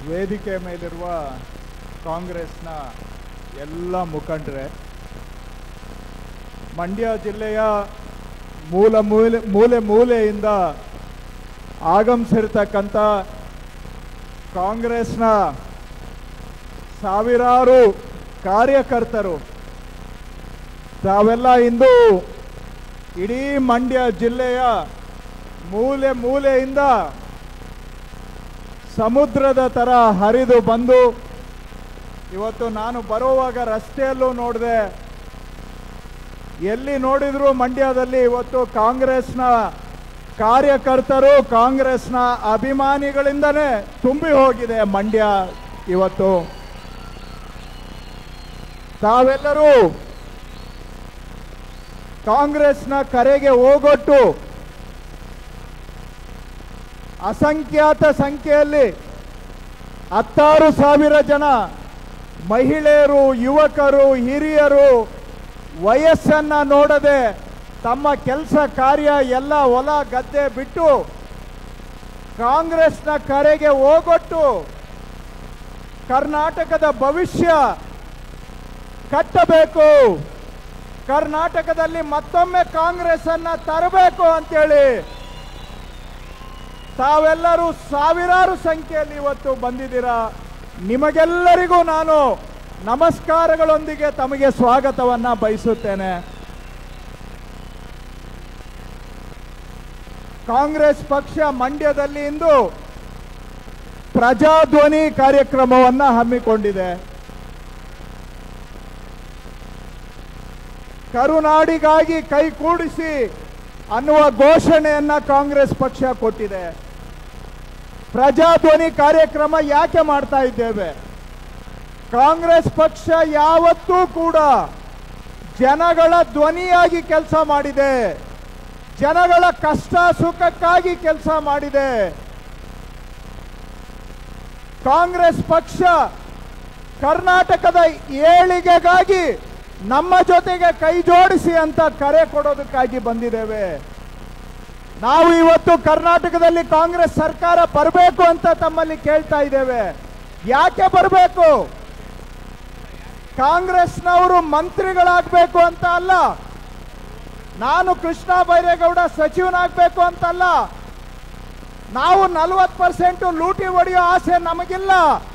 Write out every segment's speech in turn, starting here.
ವೇದಿಕೆ ಮೇಲಿರುವ ಕಾಂಗ್ರೆಸ್ನ ಎಲ್ಲ ಮುಖಂಡರೇ ಮಂಡ್ಯ ಜಿಲ್ಲೆಯ ಮೂಲ ಮೂಲೆ ಮೂಲೆ ಮೂಲೆಯಿಂದ ಆಗಮಿಸಿರ್ತಕ್ಕಂಥ ಕಾಂಗ್ರೆಸ್ನ ಸಾವಿರಾರು ಕಾರ್ಯಕರ್ತರು ತಾವೆಲ್ಲ ಇಂದು ಇಡೀ ಮಂಡ್ಯ ಜಿಲ್ಲೆಯ ಮೂಲೆ ಮೂಲೆಯಿಂದ ಸಮುದ್ರದ ಥರ ಹರಿದು ಬಂದು ಇವತ್ತು ನಾನು ಬರುವಾಗ ರಸ್ತೆಯಲ್ಲೂ ನೋಡಿದೆ ಎಲ್ಲಿ ನೋಡಿದ್ರು ಮಂಡ್ಯದಲ್ಲಿ ಇವತ್ತು ಕಾಂಗ್ರೆಸ್ನ ಕಾರ್ಯಕರ್ತರು ಕಾಂಗ್ರೆಸ್ನ ಅಭಿಮಾನಿಗಳಿಂದನೇ ತುಂಬಿ ಹೋಗಿದೆ ಮಂಡ್ಯ ಇವತ್ತು ತಾವೆಲ್ಲರೂ ಕಾಂಗ್ರೆಸ್ನ ಕರೆಗೆ ಹೋಗೊಟ್ಟು ಅಸಂಖ್ಯಾತ ಸಂಖ್ಯೆಯಲ್ಲಿ ಹತ್ತಾರು ಸಾವಿರ ಜನ ಮಹಿಳೆಯರು ಯುವಕರು ಹಿರಿಯರು ವಯಸ್ಸನ್ನ ನೋಡದೆ ತಮ್ಮ ಕೆಲಸ ಕಾರ್ಯ ಎಲ್ಲ ಹೊಲ ಗದ್ದೆ ಬಿಟ್ಟು ಕಾಂಗ್ರೆಸ್ನ ಕರೆಗೆ ಹೋಗೊಟ್ಟು ಕರ್ನಾಟಕದ ಭವಿಷ್ಯ ಕಟ್ಟಬೇಕು ಕರ್ನಾಟಕದಲ್ಲಿ ಮತ್ತೊಮ್ಮೆ ಕಾಂಗ್ರೆಸ್ ಅನ್ನ ತರಬೇಕು ಅಂತೇಳಿ ತಾವೆಲ್ಲರೂ ಸಾವಿರಾರು ಸಂಖ್ಯೆಯಲ್ಲಿ ಇವತ್ತು ಬಂದಿದ್ದೀರಾ ನಿಮಗೆಲ್ಲರಿಗೂ ನಾನು ನಮಸ್ಕಾರಗಳೊಂದಿಗೆ ತಮಗೆ ಸ್ವಾಗತವನ್ನ ಬಯಸುತ್ತೇನೆ ಕಾಂಗ್ರೆಸ್ ಪಕ್ಷ ಮಂಡ್ಯದಲ್ಲಿ ಇಂದು ಪ್ರಜಾಧ್ವನಿ ಕಾರ್ಯಕ್ರಮವನ್ನ ಹಮ್ಮಿಕೊಂಡಿದೆ ಕರುನಾಡಿಗಾಗಿ ಕೈಗೂಡಿಸಿ ಅನ್ನುವ ಘೋಷಣೆಯನ್ನ ಕಾಂಗ್ರೆಸ್ ಪಕ್ಷ ಕೊಟ್ಟಿದೆ ಪ್ರಜಾಧ್ವನಿ ಕಾರ್ಯಕ್ರಮ ಯಾಕೆ ಮಾಡ್ತಾ ಇದ್ದೇವೆ ಕಾಂಗ್ರೆಸ್ ಪಕ್ಷ ಯಾವತ್ತೂ ಕೂಡ ಜನಗಳ ಧ್ವನಿಯಾಗಿ ಕೆಲಸ ಮಾಡಿದೆ ಜನಗಳ ಕಷ್ಟ ಸುಖಕ್ಕಾಗಿ ಕೆಲಸ ಮಾಡಿದೆ ಕಾಂಗ್ರೆಸ್ ಪಕ್ಷ ಕರ್ನಾಟಕದ ಏಳಿಗೆಗಾಗಿ ನಮ್ಮ ಜೊತೆಗೆ ಕೈ ಜೋಡಿಸಿ ಅಂತ ಕರೆ ಕೊಡೋದಕ್ಕಾಗಿ ಬಂದಿದ್ದೇವೆ ನಾವು ಇವತ್ತು ಕರ್ನಾಟಕದಲ್ಲಿ ಕಾಂಗ್ರೆಸ್ ಸರ್ಕಾರ ಬರಬೇಕು ಅಂತ ತಮ್ಮಲ್ಲಿ ಕೇಳ್ತಾ ಇದ್ದೇವೆ ಯಾಕೆ ಬರಬೇಕು ಕಾಂಗ್ರೆಸ್ನವರು ಮಂತ್ರಿಗಳಾಗಬೇಕು ಅಂತ ಅಲ್ಲ ನಾನು ಕೃಷ್ಣ ಬೈರೇಗೌಡ ಸಚಿವನಾಗಬೇಕು ಅಂತಲ್ಲ ನಾವು ನಲವತ್ತು ಪರ್ಸೆಂಟ್ ಲೂಟಿ ಹೊಡೆಯೋ ಆಸೆ ನಮಗಿಲ್ಲ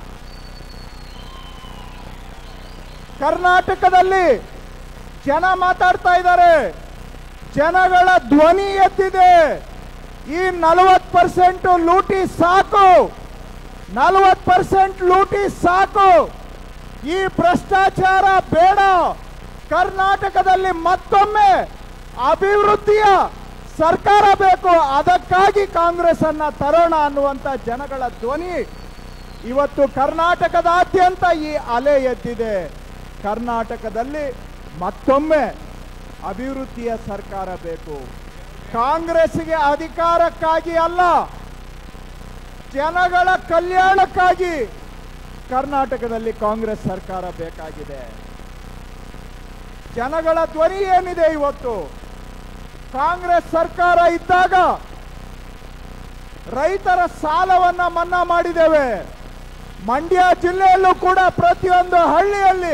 ಕರ್ನಾಟಕದಲ್ಲಿ ಜನ ಮಾತಾಡ್ತಾ ಇದ್ದಾರೆ ಜನಗಳ ಧ್ವನಿ ಎದ್ದಿದೆ ಈ ನಲವತ್ತು ಪರ್ಸೆಂಟ್ ಲೂಟಿ ಸಾಕು ನಲವತ್ತು ಪರ್ಸೆಂಟ್ ಲೂಟಿ ಸಾಕು ಈ ಭ್ರಷ್ಟಾಚಾರ ಬೇಡ ಕರ್ನಾಟಕದಲ್ಲಿ ಮತ್ತೊಮ್ಮೆ ಅಭಿವೃದ್ಧಿಯ ಸರ್ಕಾರ ಬೇಕು ಅದಕ್ಕಾಗಿ ಕಾಂಗ್ರೆಸ್ ಅನ್ನ ತರೋಣ ಅನ್ನುವಂತ ಜನಗಳ ಧ್ವನಿ ಇವತ್ತು ಕರ್ನಾಟಕದಾದ್ಯಂತ ಈ ಅಲೆ ಎದ್ದಿದೆ ಕರ್ನಾಟಕದಲ್ಲಿ ಮತ್ತೊಮ್ಮೆ ಅಭಿವೃದ್ಧಿಯ ಸರ್ಕಾರ ಬೇಕು ಕಾಂಗ್ರೆಸ್ಗೆ ಅಧಿಕಾರಕ್ಕಾಗಿ ಅಲ್ಲ ಜನಗಳ ಕಲ್ಯಾಣಕ್ಕಾಗಿ ಕರ್ನಾಟಕದಲ್ಲಿ ಕಾಂಗ್ರೆಸ್ ಸರ್ಕಾರ ಬೇಕಾಗಿದೆ ಜನಗಳ ಧ್ವನಿ ಏನಿದೆ ಇವತ್ತು ಕಾಂಗ್ರೆಸ್ ಸರ್ಕಾರ ಇದ್ದಾಗ ರೈತರ ಸಾಲವನ್ನ ಮನ್ನಾ ಮಾಡಿದ್ದೇವೆ ಮಂಡ್ಯ ಜಿಲ್ಲೆಯಲ್ಲೂ ಕೂಡ ಪ್ರತಿಯೊಂದು ಹಳ್ಳಿಯಲ್ಲಿ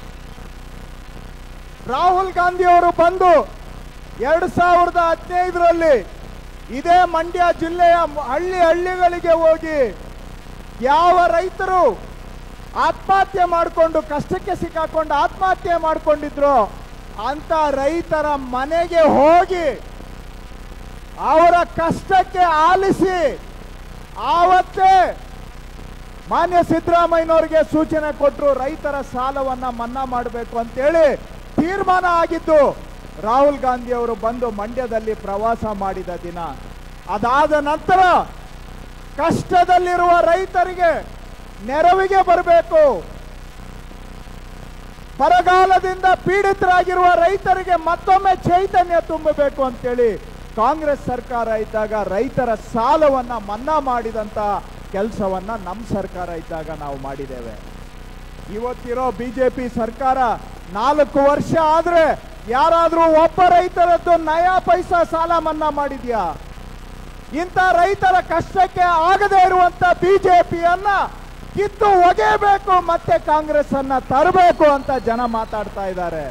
ರಾಹುಲ್ ಗಾಂಧಿ ಅವರು ಬಂದು ಎರಡು ಸಾವಿರದ ಹದಿನೈದರಲ್ಲಿ ಇದೇ ಮಂಡ್ಯ ಜಿಲ್ಲೆಯ ಹಳ್ಳಿ ಹಳ್ಳಿಗಳಿಗೆ ಹೋಗಿ ಯಾವ ರೈತರು ಆತ್ಮಹತ್ಯೆ ಮಾಡಿಕೊಂಡು ಕಷ್ಟಕ್ಕೆ ಸಿಕ್ಕಾಕೊಂಡು ಆತ್ಮಹತ್ಯೆ ಮಾಡಿಕೊಂಡಿದ್ರು ಅಂತ ರೈತರ ಮನೆಗೆ ಹೋಗಿ ಅವರ ಕಷ್ಟಕ್ಕೆ ಆಲಿಸಿ ಆವತ್ತೇ ಮಾನ್ಯ ಸಿದ್ದರಾಮಯ್ಯನವರಿಗೆ ಸೂಚನೆ ಕೊಟ್ಟರು ರೈತರ ಸಾಲವನ್ನ ಮನ್ನಾ ಮಾಡಬೇಕು ಅಂತೇಳಿ ತೀರ್ಮಾನ ಆಗಿದ್ದು ರಾಹುಲ್ ಗಾಂಧಿ ಅವರು ಬಂದು ಮಂಡ್ಯದಲ್ಲಿ ಪ್ರವಾಸ ಮಾಡಿದ ದಿನ ಅದಾದ ನಂತರ ಕಷ್ಟದಲ್ಲಿರುವ ರೈತರಿಗೆ ನೆರವಿಗೆ ಬರಬೇಕು ಬರಗಾಲದಿಂದ ಪೀಡಿತರಾಗಿರುವ ರೈತರಿಗೆ ಮತ್ತೊಮ್ಮೆ ಚೈತನ್ಯ ತುಂಬಬೇಕು ಅಂತೇಳಿ ಕಾಂಗ್ರೆಸ್ ಸರ್ಕಾರ ಇದ್ದಾಗ ರೈತರ ಸಾಲವನ್ನ ಮನ್ನಾ ಮಾಡಿದಂತ ಕೆಲಸವನ್ನ ನಮ್ಮ ಸರ್ಕಾರ ಇದ್ದಾಗ ನಾವು ಮಾಡಿದ್ದೇವೆ ಇವತ್ತಿರೋ ಬಿಜೆಪಿ ಸರ್ಕಾರ ನಾಲ್ಕು ವರ್ಷ ಆದ್ರೆ ಯಾರಾದ್ರೂ ಒಬ್ಬ ರೈತರದ್ದು ನಯಾ ಪೈಸಾ ಸಾಲ ಮನ್ನಾ ಮಾಡಿದ್ಯಾ ಇಂಥ ರೈತರ ಕಷ್ಟಕ್ಕೆ ಆಗದೇ ಇರುವಂತ ಬಿಜೆಪಿಯನ್ನ ಕಿತ್ತು ಒಗೆಯಬೇಕು ಮತ್ತೆ ಕಾಂಗ್ರೆಸ್ ಅನ್ನ ತರಬೇಕು ಅಂತ ಜನ ಮಾತಾಡ್ತಾ ಇದ್ದಾರೆ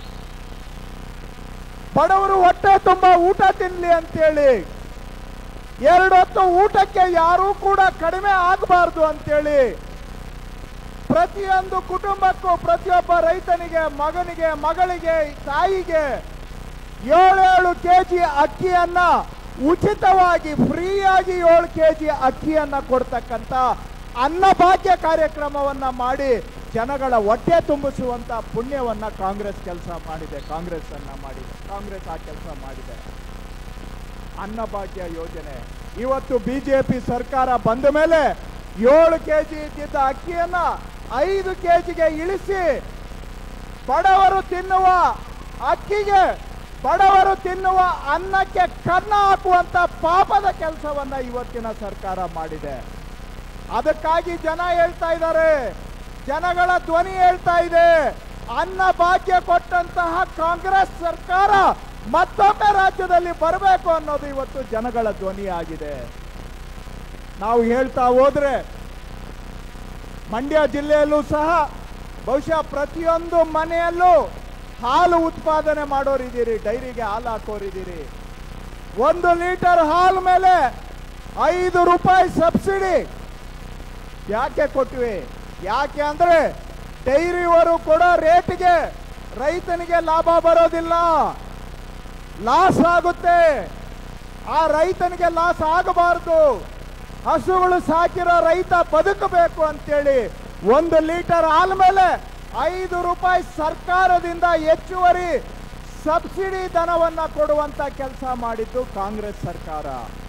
ಬಡವರು ಹೊಟ್ಟೆ ತುಂಬಾ ಊಟ ತಿನ್ಲಿ ಅಂತೇಳಿ ಎರಡು ಹೊತ್ತು ಊಟಕ್ಕೆ ಯಾರೂ ಕೂಡ ಕಡಿಮೆ ಆಗಬಾರ್ದು ಅಂತೇಳಿ ಪ್ರತಿಯೊಂದು ಕುಟುಂಬಕ್ಕೂ ಪ್ರತಿಯೊಬ್ಬ ರೈತನಿಗೆ ಮಗನಿಗೆ ಮಗಳಿಗೆ ತಾಯಿಗೆ ಏಳೇಳು ಕೆಜಿ ಅಕ್ಕಿಯನ್ನ ಉಚಿತವಾಗಿ ಫ್ರೀಯಾಗಿ ಏಳು ಕೆಜಿ ಅಕ್ಕಿಯನ್ನ ಕೊಡ್ತಕ್ಕಂತ ಅನ್ನಭಾಗ್ಯ ಕಾರ್ಯಕ್ರಮವನ್ನ ಮಾಡಿ ಜನಗಳ ಹೊಟ್ಟೆ ತುಂಬಿಸುವಂತ ಪುಣ್ಯವನ್ನ ಕಾಂಗ್ರೆಸ್ ಕೆಲಸ ಮಾಡಿದೆ ಕಾಂಗ್ರೆಸ್ ಅನ್ನ ಮಾಡಿದೆ ಕಾಂಗ್ರೆಸ್ ಆ ಕೆಲಸ ಮಾಡಿದೆ ಅನ್ನಭಾಗ್ಯ ಯೋಜನೆ ಇವತ್ತು ಬಿಜೆಪಿ ಸರ್ಕಾರ ಬಂದ ಮೇಲೆ ಏಳು ಕೆಜಿ ಇದ್ದಿದ್ದ ಅಕ್ಕಿಯನ್ನ ಐದು ಕೆಜಿಗೆ ಇಳಿಸಿ ಬಡವರು ತಿನ್ನುವ ಅಕ್ಕಿಗೆ ಬಡವರು ತಿನ್ನುವ ಅನ್ನಕ್ಕೆ ಕನ್ನ ಹಾಕುವಂತ ಪಾಪದ ಕೆಲಸವನ್ನ ಇವತ್ತಿನ ಸರ್ಕಾರ ಮಾಡಿದೆ ಅದಕ್ಕಾಗಿ ಜನ ಹೇಳ್ತಾ ಇದ್ದಾರೆ ಜನಗಳ ಧ್ವನಿ ಹೇಳ್ತಾ ಇದೆ ಅನ್ನ ಭಾಗ್ಯ ಕೊಟ್ಟಂತಹ ಕಾಂಗ್ರೆಸ್ ಸರ್ಕಾರ ಮತ್ತೊಮ್ಮೆ ರಾಜ್ಯದಲ್ಲಿ ಬರಬೇಕು ಅನ್ನೋದು ಇವತ್ತು ಜನಗಳ ಧ್ವನಿ ಆಗಿದೆ ನಾವು ಹೇಳ್ತಾ ಹೋದ್ರೆ ಮಂಡ್ಯ ಜಿಲ್ಲೆಯಲ್ಲೂ ಸಹ ಬಹುಶಃ ಪ್ರತಿಯೊಂದು ಮನೆಯಲ್ಲೂ ಹಾಲು ಉತ್ಪಾದನೆ ಮಾಡೋರಿದ್ದೀರಿ ಡೈರಿಗೆ ಹಾಲು ಹಾಕೋರಿದ್ದೀರಿ ಒಂದು ಲೀಟರ್ ಹಾಲು ಮೇಲೆ ಐದು ರೂಪಾಯಿ ಸಬ್ಸಿಡಿ ಯಾಕೆ ಕೊಟ್ವಿ ಯಾಕೆ ಅಂದ್ರೆ ಡೈರಿಯವರು ಕೊಡೋ ರೇಟ್ಗೆ ರೈತನಿಗೆ ಲಾಭ ಬರೋದಿಲ್ಲ ಲಾಸ್ ಆಗುತ್ತೆ ಆ ರೈತನಿಗೆ ಲಾಸ್ ಆಗಬಾರದು ಹಸುಗಳು ಸಾಕಿರೋ ರೈತ ಬದುಕಬೇಕು ಅಂತೇಳಿ ಒಂದು ಲೀಟರ್ ಹಾಲ್ ಮೇಲೆ ಐದು ರೂಪಾಯಿ ಸರ್ಕಾರದಿಂದ ಹೆಚ್ಚುವರಿ ಸಬ್ಸಿಡಿ ಧನವನ್ನ ಕೊಡುವಂತ ಕೆಲಸ ಮಾಡಿದ್ದು ಕಾಂಗ್ರೆಸ್ ಸರ್ಕಾರ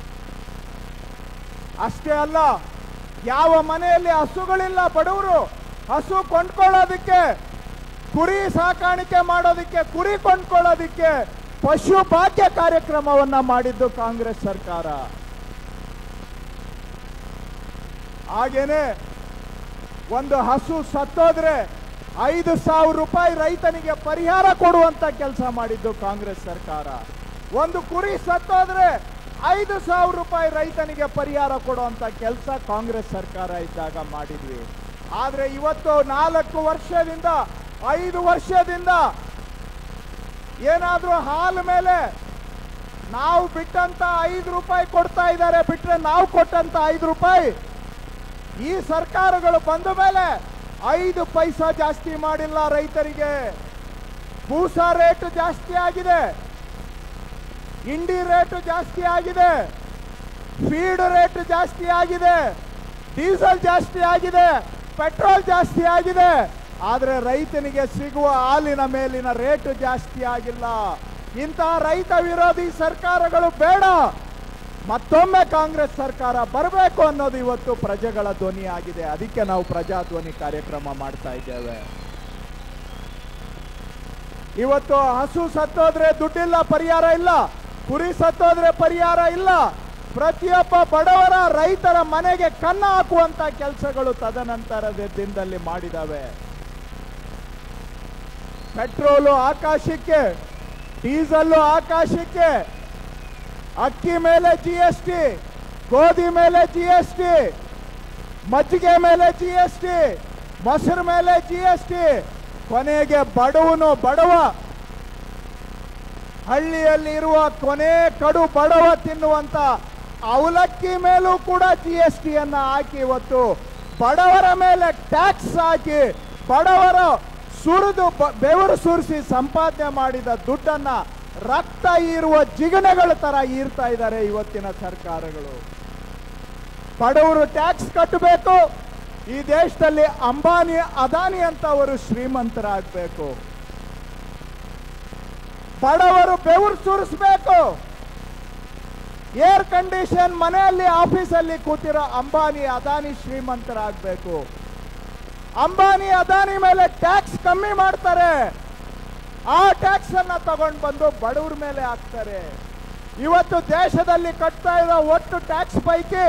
ಅಷ್ಟೇ ಅಲ್ಲ ಯಾವ ಮನೆಯಲ್ಲಿ ಹಸುಗಳಿಲ್ಲ ಬಡವರು ಹಸು ಕೊಂಡ್ಕೊಳ್ಳೋದಕ್ಕೆ ಕುರಿ ಸಾಕಾಣಿಕೆ ಮಾಡೋದಕ್ಕೆ ಕುರಿ ಕೊಂಡ್ಕೊಳ್ಳೋದಕ್ಕೆ ಪಶು ಭಾಗ್ಯ ಕಾರ್ಯಕ್ರಮವನ್ನ ಮಾಡಿದ್ದು ಕಾಂಗ್ರೆಸ್ ಸರ್ಕಾರ ಹಾಗೇನೆ ಒಂದು ಹಸು ಸತ್ತೋದ್ರೆ ಐದು ಸಾವಿರ ರೂಪಾಯಿ ರೈತನಿಗೆ ಪರಿಹಾರ ಕೊಡುವಂತ ಕೆಲಸ ಮಾಡಿದ್ದು ಕಾಂಗ್ರೆಸ್ ಸರ್ಕಾರ ಒಂದು ಕುರಿ ಸತ್ತೋದ್ರೆ ಐದು ಸಾವಿರ ರೂಪಾಯಿ ರೈತನಿಗೆ ಪರಿಹಾರ ಕೊಡುವಂತ ಕೆಲಸ ಕಾಂಗ್ರೆಸ್ ಸರ್ಕಾರ ಇದ್ದಾಗ ಮಾಡಿದ್ವಿ ಆದ್ರೆ ಇವತ್ತು ನಾಲ್ಕು ವರ್ಷದಿಂದ ಐದು ವರ್ಷದಿಂದ ಏನಾದ್ರೂ ಹಾಲು ಮೇಲೆ ನಾವು ಬಿಟ್ಟಂತ ಐದು ರೂಪಾಯಿ ಕೊಡ್ತಾ ಇದ್ದಾರೆ ಬಿಟ್ರೆ ನಾವು ಕೊಟ್ಟಂತ ಐದು ರೂಪಾಯಿ ಈ ಸರ್ಕಾರಗಳು ಬಂದ ಮೇಲೆ ಐದು ಪೈಸಾ ಜಾಸ್ತಿ ಮಾಡಿಲ್ಲ ರೈತರಿಗೆ ಭೂಸ ರೇಟ್ ಜಾಸ್ತಿ ಆಗಿದೆ ಇಂಡಿ ರೇಟ್ ಜಾಸ್ತಿ ಆಗಿದೆ ಫೀಡ್ ರೇಟ್ ಜಾಸ್ತಿ ಆಗಿದೆ ಡೀಸೆಲ್ ಜಾಸ್ತಿ ಆಗಿದೆ ಪೆಟ್ರೋಲ್ ಜಾಸ್ತಿ ಆಗಿದೆ ಆದ್ರೆ ರೈತನಿಗೆ ಸಿಗುವ ಹಾಲಿನ ಮೇಲಿನ ರೇಟ್ ಜಾಸ್ತಿ ಆಗಿಲ್ಲ ಇಂತಹ ರೈತ ವಿರೋಧಿ ಸರ್ಕಾರಗಳು ಬೇಡ ಮತ್ತೊಮ್ಮೆ ಕಾಂಗ್ರೆಸ್ ಸರ್ಕಾರ ಬರಬೇಕು ಅನ್ನೋದು ಇವತ್ತು ಪ್ರಜೆಗಳ ಧ್ವನಿ ಆಗಿದೆ ಅದಕ್ಕೆ ನಾವು ಪ್ರಜಾಧ್ವನಿ ಕಾರ್ಯಕ್ರಮ ಮಾಡ್ತಾ ಇದ್ದೇವೆ ಇವತ್ತು ಹಸು ಸತ್ತೋದ್ರೆ ದುಡ್ಡಿಲ್ಲ ಪರಿಹಾರ ಇಲ್ಲ ಕುರಿ ಸತ್ತೋದ್ರೆ ಪರಿಹಾರ ಇಲ್ಲ ಪ್ರತಿಯೊಬ್ಬ ಬಡವರ ರೈತರ ಮನೆಗೆ ಕನ್ನ ಹಾಕುವಂತ ಕೆಲಸಗಳು ತದನಂತರದ ದಿನದಲ್ಲಿ ಮಾಡಿದಾವೆ ಪೆಟ್ರೋಲು ಆಕಾಶಕ್ಕೆ ಡೀಸೆಲ್ಲು ಆಕಾಶಕ್ಕೆ ಅಕ್ಕಿ ಮೇಲೆ ಜಿ ಎಸ್ ಟಿ ಗೋಧಿ ಮೇಲೆ ಜಿ ಎಸ್ ಟಿ ಮಜ್ಜಿಗೆ ಮೇಲೆ ಜಿ ಎಸ್ ಟಿ ಮೊಸರು ಮೇಲೆ ಜಿ ಎಸ್ ಟಿ ಕೊನೆಗೆ ಬಡವನು ಬಡವ ಹಳ್ಳಿಯಲ್ಲಿ ಇರುವ ಕೊನೆ ಕಡು ಬಡವ ತಿನ್ನುವಂತ ಅವಲಕ್ಕಿ ಮೇಲೂ ಕೂಡ ಜಿ ಎಸ್ ಟಿಯನ್ನ ಹಾಕಿ ಇವತ್ತು ಬಡವರ ಮೇಲೆ ಟ್ಯಾಕ್ಸ್ ಹಾಕಿ ಬಡವರ ಸುರಿದು ಬ- ಬೆವರು ಸುರಿಸಿ ಸಂಪಾದನೆ ಮಾಡಿದ ದುಡ್ಡನ್ನ ರಕ್ತ ಈರುವ ಜಿಗಣೆಗಳ ತರ ಈರ್ತಾ ಇದ್ದಾರೆ ಇವತ್ತಿನ ಸರ್ಕಾರಗಳು ಬಡವರು ಟ್ಯಾಕ್ಸ್ ಕಟ್ಟಬೇಕು ಈ ದೇಶದಲ್ಲಿ ಅಂಬಾನಿ ಅದಾನಿ ಅಂತವರು ಶ್ರೀಮಂತರಾಗಬೇಕು ಬಡವರು ಬೆವರು ಸುರಿಸ್ಬೇಕು ಏರ್ ಕಂಡೀಷನ್ ಮನೆಯಲ್ಲಿ ಆಫೀಸಲ್ಲಿ ಕೂತಿರೋ ಅಂಬಾನಿ ಅದಾನಿ ಶ್ರೀಮಂತರಾಗಬೇಕು ಅಂಬಾನಿ ಅದಾನಿ ಮೇಲೆ ಟ್ಯಾಕ್ಸ್ ಕಮ್ಮಿ ಮಾಡ್ತಾರೆ ಆ ಟ್ಯಾಕ್ಸ್ ಅನ್ನ ತಗೊಂಡು ಬಂದು ಬಡವ್ರ ಮೇಲೆ ಹಾಕ್ತಾರೆ ಇವತ್ತು ದೇಶದಲ್ಲಿ ಕಟ್ತಾ ಇರೋ ಒಟ್ಟು ಟ್ಯಾಕ್ಸ್ ಪೈಕಿ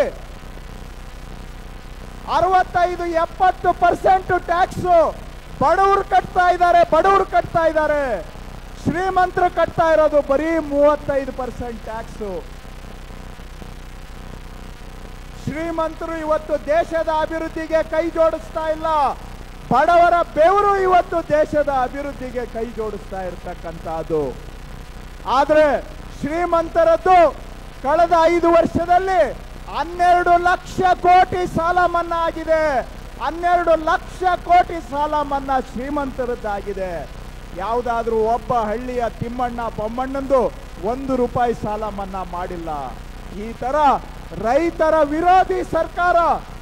ಅರವತ್ತೈದು ಎಪ್ಪತ್ತು ಪರ್ಸೆಂಟ್ ಟ್ಯಾಕ್ಸ್ ಬಡವರು ಕಟ್ತಾ ಇದ್ದಾರೆ ಬಡವರು ಕಟ್ತಾ ಇದ್ದಾರೆ ಶ್ರೀಮಂತರು ಕಟ್ತಾ ಇರೋದು ಬರೀ ಮೂವತ್ತೈದು ಪರ್ಸೆಂಟ್ ಟ್ಯಾಕ್ಸ್ ಶ್ರೀಮಂತರು ಇವತ್ತು ದೇಶದ ಅಭಿವೃದ್ಧಿಗೆ ಕೈ ಜೋಡಿಸ್ತಾ ಇಲ್ಲ ಬಡವರ ಬೆವರು ಇವತ್ತು ದೇಶದ ಅಭಿವೃದ್ಧಿಗೆ ಕೈ ಜೋಡಿಸ್ತಾ ಇರ್ತಕ್ಕಂಥದ್ದು ಆದ್ರೆ ಶ್ರೀಮಂತರದ್ದು ಕಳೆದ ಐದು ವರ್ಷದಲ್ಲಿ ಹನ್ನೆರಡು ಲಕ್ಷ ಕೋಟಿ ಸಾಲ ಮನ್ನಾ ಆಗಿದೆ ಹನ್ನೆರಡು ಲಕ್ಷ ಕೋಟಿ ಸಾಲ ಮನ್ನಾ ಶ್ರೀಮಂತರದ್ದಾಗಿದೆ ಯಾವುದಾದ್ರೂ ಒಬ್ಬ ಹಳ್ಳಿಯ ತಿಮ್ಮಣ್ಣ ಬೊಮ್ಮಣ್ಣಂದು ಒಂದು ರೂಪಾಯಿ ಸಾಲ ಮನ್ನಾ ಮಾಡಿಲ್ಲ ಈ ತರ ರೈತರ ವಿರೋಧಿ ಸರ್ಕಾರ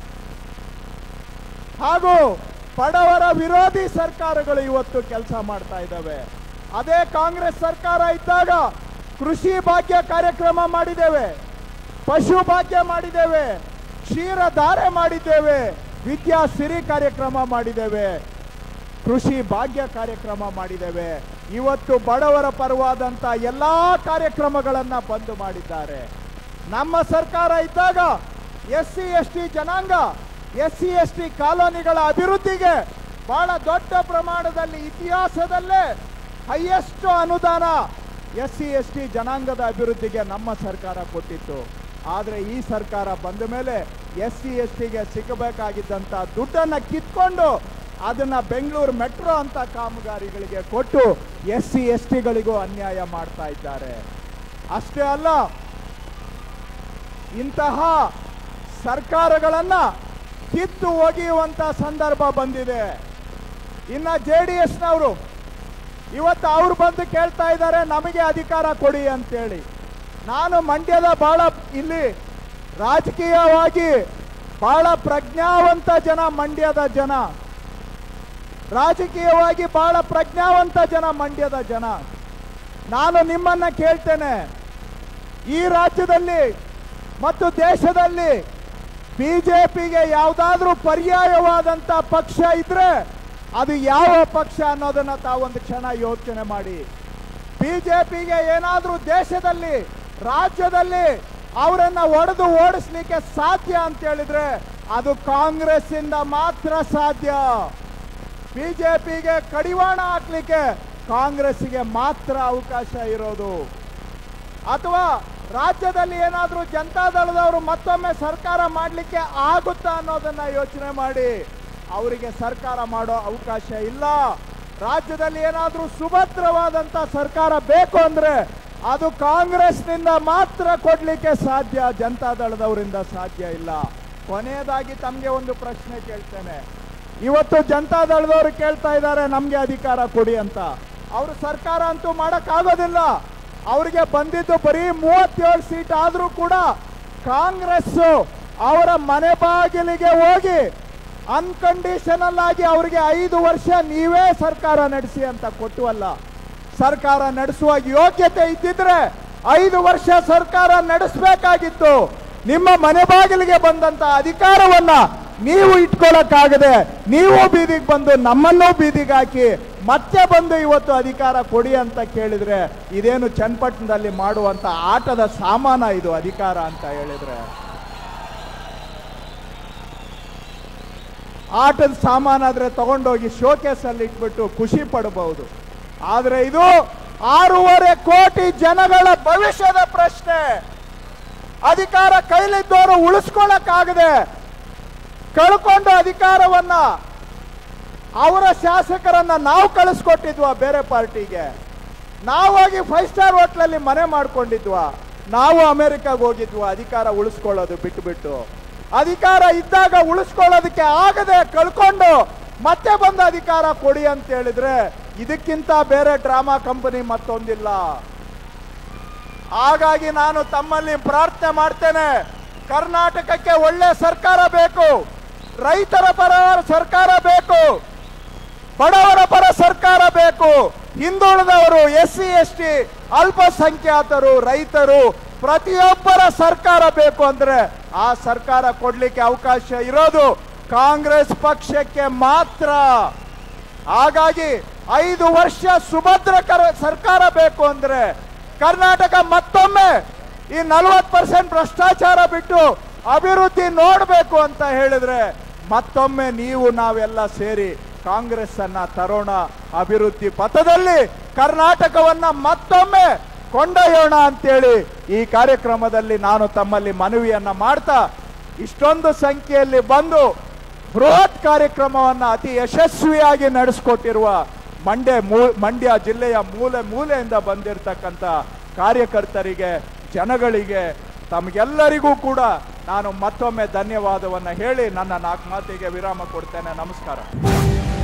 ಹಾಗೂ ಬಡವರ ವಿರೋಧಿ ಸರ್ಕಾರಗಳು ಇವತ್ತು ಕೆಲಸ ಮಾಡ್ತಾ ಇದ್ದಾವೆ ಅದೇ ಕಾಂಗ್ರೆಸ್ ಸರ್ಕಾರ ಇದ್ದಾಗ ಕೃಷಿ ಭಾಗ್ಯ ಕಾರ್ಯಕ್ರಮ ಮಾಡಿದ್ದೇವೆ ಪಶು ಭಾಗ್ಯ ಮಾಡಿದ್ದೇವೆ ಕ್ಷೀರಧಾರೆ ಮಾಡಿದ್ದೇವೆ ವಿದ್ಯಾ ಸಿರಿ ಕಾರ್ಯಕ್ರಮ ಮಾಡಿದ್ದೇವೆ ಕೃಷಿ ಭಾಗ್ಯ ಕಾರ್ಯಕ್ರಮ ಮಾಡಿದ್ದೇವೆ ಇವತ್ತು ಬಡವರ ಪರವಾದಂತ ಎಲ್ಲಾ ಕಾರ್ಯಕ್ರಮಗಳನ್ನ ಬಂದ್ ಮಾಡಿದ್ದಾರೆ ನಮ್ಮ ಸರ್ಕಾರ ಇದ್ದಾಗ ಎಸ್ ಸಿ ಎಸ್ ಟಿ ಜನಾಂಗ ಎಸ್ ಸಿ ಎಸ್ ಟಿ ಕಾಲೋನಿಗಳ ಅಭಿವೃದ್ಧಿಗೆ ಬಹಳ ದೊಡ್ಡ ಪ್ರಮಾಣದಲ್ಲಿ ಇತಿಹಾಸದಲ್ಲೇ ಹೈಯೆಸ್ಟ್ ಅನುದಾನ ಎಸ್ ಸಿ ಎಸ್ ಟಿ ಜನಾಂಗದ ಅಭಿವೃದ್ಧಿಗೆ ನಮ್ಮ ಸರ್ಕಾರ ಕೊಟ್ಟಿತ್ತು ಆದರೆ ಈ ಸರ್ಕಾರ ಬಂದ ಮೇಲೆ ಎಸ್ ಸಿ ಎಸ್ ಟಿಗೆ ಸಿಗಬೇಕಾಗಿದ್ದಂಥ ದುಡ್ಡನ್ನು ಕಿತ್ಕೊಂಡು ಅದನ್ನ ಬೆಂಗಳೂರು ಮೆಟ್ರೋ ಅಂತ ಕಾಮಗಾರಿಗಳಿಗೆ ಕೊಟ್ಟು ಎಸ್ ಸಿ ಎಸ್ ಟಿಗಳಿಗೂ ಅನ್ಯಾಯ ಮಾಡ್ತಾ ಇದ್ದಾರೆ ಅಷ್ಟೇ ಅಲ್ಲ ಇಂತಹ ಸರ್ಕಾರಗಳನ್ನ ಕಿತ್ತು ಒಗೆಯುವಂತ ಸಂದರ್ಭ ಬಂದಿದೆ ಇನ್ನ ಜೆ ಡಿ ಎಸ್ನವರು ಇವತ್ತು ಅವ್ರು ಬಂದು ಕೇಳ್ತಾ ಇದ್ದಾರೆ ನಮಗೆ ಅಧಿಕಾರ ಕೊಡಿ ಅಂತೇಳಿ ನಾನು ಮಂಡ್ಯದ ಬಹಳ ಇಲ್ಲಿ ರಾಜಕೀಯವಾಗಿ ಬಹಳ ಪ್ರಜ್ಞಾವಂತ ಜನ ಮಂಡ್ಯದ ಜನ ರಾಜಕೀಯವಾಗಿ ಬಹಳ ಪ್ರಜ್ಞಾವಂತ ಜನ ಮಂಡ್ಯದ ಜನ ನಾನು ನಿಮ್ಮನ್ನ ಕೇಳ್ತೇನೆ ಈ ರಾಜ್ಯದಲ್ಲಿ ಮತ್ತು ದೇಶದಲ್ಲಿ ಬಿಜೆಪಿಗೆ ಯಾವುದಾದ್ರೂ ಪರ್ಯಾಯವಾದಂತ ಪಕ್ಷ ಇದ್ರೆ ಅದು ಯಾವ ಪಕ್ಷ ಅನ್ನೋದನ್ನ ತಾವೊಂದು ಕ್ಷಣ ಯೋಚನೆ ಮಾಡಿ ಬಿಜೆಪಿಗೆ ಏನಾದ್ರೂ ದೇಶದಲ್ಲಿ ರಾಜ್ಯದಲ್ಲಿ ಅವರನ್ನ ಒಡೆದು ಓಡಿಸ್ಲಿಕ್ಕೆ ಸಾಧ್ಯ ಅಂತ ಹೇಳಿದ್ರೆ ಅದು ಕಾಂಗ್ರೆಸ್ ಇಂದ ಮಾತ್ರ ಸಾಧ್ಯ ಬಿಜೆಪಿಗೆ ಕಡಿವಾಣ ಹಾಕ್ಲಿಕ್ಕೆ ಕಾಂಗ್ರೆಸ್ಗೆ ಮಾತ್ರ ಅವಕಾಶ ಇರೋದು ಅಥವಾ ರಾಜ್ಯದಲ್ಲಿ ಏನಾದ್ರೂ ಜನತಾದಳದವರು ಮತ್ತೊಮ್ಮೆ ಸರ್ಕಾರ ಮಾಡಲಿಕ್ಕೆ ಆಗುತ್ತಾ ಅನ್ನೋದನ್ನ ಯೋಚನೆ ಮಾಡಿ ಅವರಿಗೆ ಸರ್ಕಾರ ಮಾಡೋ ಅವಕಾಶ ಇಲ್ಲ ರಾಜ್ಯದಲ್ಲಿ ಏನಾದ್ರೂ ಸುಭದ್ರವಾದಂತ ಸರ್ಕಾರ ಬೇಕು ಅಂದ್ರೆ ಅದು ಕಾಂಗ್ರೆಸ್ನಿಂದ ಮಾತ್ರ ಕೊಡ್ಲಿಕ್ಕೆ ಸಾಧ್ಯ ಜನತಾದಳದವರಿಂದ ಸಾಧ್ಯ ಇಲ್ಲ ಕೊನೆಯದಾಗಿ ತಮಗೆ ಒಂದು ಪ್ರಶ್ನೆ ಕೇಳ್ತೇನೆ ಇವತ್ತು ಜನತಾದಳದವರು ಕೇಳ್ತಾ ಇದ್ದಾರೆ ನಮ್ಗೆ ಅಧಿಕಾರ ಕೊಡಿ ಅಂತ ಅವರು ಸರ್ಕಾರ ಅಂತೂ ಮಾಡಕ್ಕಾಗೋದಿಲ್ಲ ಅವರಿಗೆ ಬಂದಿದ್ದು ಬರೀ ಮೂವತ್ತೇಳು ಸೀಟ್ ಆದ್ರೂ ಕೂಡ ಕಾಂಗ್ರೆಸ್ ಅವರ ಮನೆ ಬಾಗಿಲಿಗೆ ಹೋಗಿ ಅನ್ಕಂಡೀಷನಲ್ ಆಗಿ ಅವರಿಗೆ ಐದು ವರ್ಷ ನೀವೇ ಸರ್ಕಾರ ನಡೆಸಿ ಅಂತ ಕೊಟ್ಟುವಲ್ಲ ಸರ್ಕಾರ ನಡೆಸುವ ಯೋಗ್ಯತೆ ಇದ್ದಿದ್ರೆ ಐದು ವರ್ಷ ಸರ್ಕಾರ ನಡೆಸಬೇಕಾಗಿತ್ತು ನಿಮ್ಮ ಮನೆ ಬಾಗಿಲಿಗೆ ಬಂದಂತ ಅಧಿಕಾರವನ್ನ ನೀವು ಇಟ್ಕೊಳ್ಳಕ್ಕಾಗದೆ ನೀವು ಬೀದಿಗೆ ಬಂದು ನಮ್ಮನ್ನೂ ಬೀದಿಗೆ ಹಾಕಿ ಮತ್ತೆ ಬಂದು ಇವತ್ತು ಅಧಿಕಾರ ಕೊಡಿ ಅಂತ ಕೇಳಿದ್ರೆ ಇದೇನು ಚನ್ನಪಟ್ಟಣದಲ್ಲಿ ಮಾಡುವಂತ ಆಟದ ಸಾಮಾನ ಇದು ಅಧಿಕಾರ ಅಂತ ಹೇಳಿದ್ರೆ ಆಟದ ಸಾಮಾನಾದ್ರೆ ತಗೊಂಡೋಗಿ ಶೋಕೇಸ್ ಅಲ್ಲಿ ಇಟ್ಬಿಟ್ಟು ಖುಷಿ ಪಡಬಹುದು ಆದ್ರೆ ಇದು ಆರೂವರೆ ಕೋಟಿ ಜನಗಳ ಭವಿಷ್ಯದ ಪ್ರಶ್ನೆ ಅಧಿಕಾರ ಕೈಲಿದ್ದವರು ಉಳಿಸ್ಕೊಳ್ಳಕ್ಕಾಗದೆ ಕಳ್ಕೊಂಡು ಅಧಿಕಾರವನ್ನ ಅವರ ಶಾಸಕರನ್ನ ನಾವು ಕಳಿಸ್ಕೊಟ್ಟಿದ್ವಾ ಬೇರೆ ಪಾರ್ಟಿಗೆ ನಾವಾಗಿ ಫೈವ್ ಸ್ಟಾರ್ ಹೋಟ್ಲಲ್ಲಿ ಮನೆ ಮಾಡ್ಕೊಂಡಿದ್ವಾ ನಾವು ಅಮೆರಿಕಾಗ ಹೋಗಿದ್ವಾ ಅಧಿಕಾರ ಉಳಿಸ್ಕೊಳ್ಳೋದು ಬಿಟ್ಟು ಬಿಟ್ಟು ಅಧಿಕಾರ ಇದ್ದಾಗ ಉಳಿಸ್ಕೊಳ್ಳೋದಕ್ಕೆ ಆಗದೆ ಕಳ್ಕೊಂಡು ಮತ್ತೆ ಬಂದ ಅಧಿಕಾರ ಕೊಡಿ ಅಂತ ಹೇಳಿದ್ರೆ ಇದಕ್ಕಿಂತ ಬೇರೆ ಡ್ರಾಮಾ ಕಂಪನಿ ಮತ್ತೊಂದಿಲ್ಲ ಹಾಗಾಗಿ ನಾನು ತಮ್ಮಲ್ಲಿ ಪ್ರಾರ್ಥನೆ ಮಾಡ್ತೇನೆ ಕರ್ನಾಟಕಕ್ಕೆ ಒಳ್ಳೆ ಸರ್ಕಾರ ಬೇಕು ರೈತರ ಪರ ಸರ್ಕಾರ ಬೇಕು ಬಡವರ ಪರ ಸರ್ಕಾರ ಬೇಕು ಹಿಂದುಳಿದವರು ಎಸ್ ಸಿ ಎಸ್ ಟಿ ಅಲ್ಪಸಂಖ್ಯಾತರು ರೈತರು ಪ್ರತಿಯೊಬ್ಬರ ಸರ್ಕಾರ ಬೇಕು ಅಂದ್ರೆ ಆ ಸರ್ಕಾರ ಕೊಡ್ಲಿಕ್ಕೆ ಅವಕಾಶ ಇರೋದು ಕಾಂಗ್ರೆಸ್ ಪಕ್ಷಕ್ಕೆ ಮಾತ್ರ ಹಾಗಾಗಿ ಐದು ವರ್ಷ ಸುಭದ್ರ ಕರ- ಸರ್ಕಾರ ಬೇಕು ಅಂದ್ರೆ ಕರ್ನಾಟಕ ಮತ್ತೊಮ್ಮೆ ಈ ನಲವತ್ತು ಪರ್ಸೆಂಟ್ ಭ್ರಷ್ಟಾಚಾರ ಬಿಟ್ಟು ಅಭಿವೃದ್ಧಿ ನೋಡಬೇಕು ಅಂತ ಹೇಳಿದ್ರೆ ಮತ್ತೊಮ್ಮೆ ನೀವು ನಾವೆಲ್ಲ ಸೇರಿ ಕಾಂಗ್ರೆಸ್ ಅನ್ನ ತರೋಣ ಅಭಿವೃದ್ಧಿ ಪಥದಲ್ಲಿ ಕರ್ನಾಟಕವನ್ನ ಮತ್ತೊಮ್ಮೆ ಕೊಂಡೊಯ್ಯೋಣ ಅಂತೇಳಿ ಈ ಕಾರ್ಯಕ್ರಮದಲ್ಲಿ ನಾನು ತಮ್ಮಲ್ಲಿ ಮನವಿಯನ್ನ ಮಾಡ್ತಾ ಇಷ್ಟೊಂದು ಸಂಖ್ಯೆಯಲ್ಲಿ ಬಂದು ಬೃಹತ್ ಕಾರ್ಯಕ್ರಮವನ್ನು ಅತಿ ಯಶಸ್ವಿಯಾಗಿ ನಡೆಸಿಕೊಟ್ಟಿರುವ ಮಂಡ್ಯ ಮೂ ಮಂಡ್ಯ ಜಿಲ್ಲೆಯ ಮೂಲೆ ಮೂಲೆಯಿಂದ ಬಂದಿರತಕ್ಕಂಥ ಕಾರ್ಯಕರ್ತರಿಗೆ ಜನಗಳಿಗೆ ತಮಗೆಲ್ಲರಿಗೂ ಕೂಡ ನಾನು ಮತ್ತೊಮ್ಮೆ ಧನ್ಯವಾದವನ್ನು ಹೇಳಿ ನನ್ನ ನಾಲ್ಕು ಮಾತಿಗೆ ವಿರಾಮ ಕೊಡ್ತೇನೆ ನಮಸ್ಕಾರ